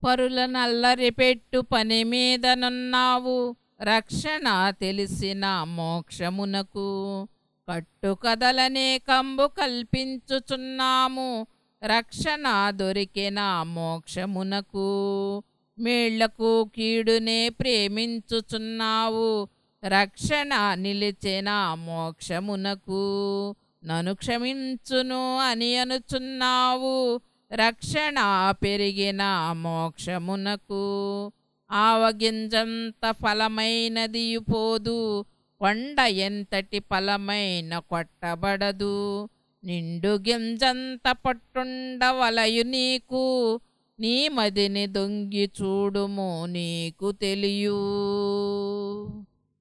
పరుల నల్లరి పెట్టు పని మీదనున్నావు రక్షణ తెలిసిన మోక్షమునకు కట్టు కదలనే కంబు కల్పించుచున్నాము రక్షణ దొరికిన మోక్షమునకు మేళ్లకు కీడునే ప్రేమించుచున్నావు రక్షణ నిలిచిన మోక్షమునకు నను క్షమించును అని అనుచున్నావు రక్షణ పెరిగిన మోక్షమునకు ఆవగింజంత ఫలమైనది పోదు కొండ ఎంతటి ఫలమైన కొట్టబడదు నిండు గింజంత పట్టుండవలయు నీకు నీ మదిని దొంగి చూడుము నీకు తెలియు